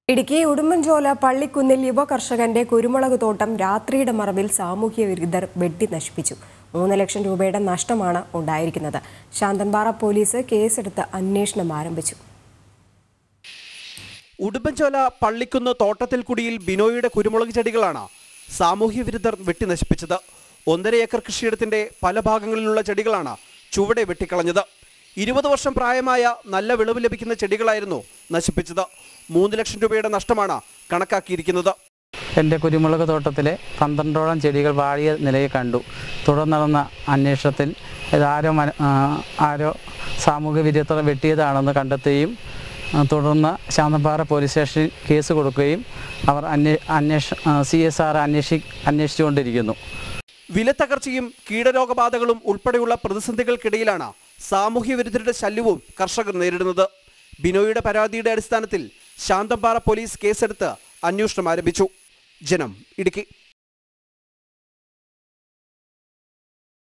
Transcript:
ഇടുക്കി ഉടുമ്പൻചോല പള്ളിക്കുന്നിൽ യുവ കർഷകന്റെ കുരുമുളക് തോട്ടം രാത്രിയുടെ മറവിൽ സാമൂഹ്യ വിരുദ്ധർ വെട്ടി നശിപ്പിച്ചു മൂന്ന് ലക്ഷം രൂപയുടെ നഷ്ടമാണ് ഉണ്ടായിരിക്കുന്നത് ശാന്തൻപാറ പോലീസ് കേസെടുത്ത് അന്വേഷണം ആരംഭിച്ചു ഉടുമ്പൻചോല പള്ളിക്കുന്ന് തോട്ടത്തിൽ കുടിയിൽ ബിനോയുടെ കുരുമുളക് ചെടികളാണ് സാമൂഹ്യ വിരുദ്ധർ വെട്ടി നശിപ്പിച്ചത് ഒന്നര ഏക്കർ കൃഷിയിടത്തിന്റെ പല ഭാഗങ്ങളിലുള്ള ചെടികളാണ് ചുവടെ വെട്ടിക്കളഞ്ഞത് ഇരുപത് വർഷം പ്രായമായ നല്ല വിളവ് ലഭിക്കുന്ന ചെടികളായിരുന്നു നശിപ്പിച്ചത് മൂന്ന് ലക്ഷം രൂപയുടെ നഷ്ടമാണ് കണക്കാക്കിയിരിക്കുന്നത് എൻ്റെ കുരുമുളക് തോട്ടത്തിലെ പന്ത്രണ്ടോളം ചെടികൾ വാടിയ നിലയിൽ കണ്ടു തുടർന്ന് നടന്ന അന്വേഷണത്തിൽ ഇതാരോ മന ആ, ആരോ സാമൂഹ്യ വിരുദ്ധർ വെട്ടിയതാണെന്ന് കണ്ടെത്തുകയും ആ, തുടർന്ന് ശാന്തമ്പാറ പോലീസ് സ്റ്റേഷനിൽ കേസ് കൊടുക്കുകയും അവർ അന്വേ അന്വേഷ സി എസ് ആർ അന്വേഷി അന്വേഷിച്ചുകൊണ്ടിരിക്കുന്നു വിലത്തകർച്ചയും കീടരോഗബാധകളും ഉൾപ്പെടെയുള്ള പ്രതിസന്ധികൾക്കിടയിലാണ് സാമൂഹ്യ വിരുദ്ധരുടെ ശല്യവും കർഷകർ നേരിടുന്നത് ബിനോയുടെ പരാതിയുടെ അടിസ്ഥാനത്തിൽ ശാന്തമ്പാറ പോലീസ് കേസെടുത്ത് അന്വേഷണം ആരംഭിച്ചു ജനം ഇടുക്കി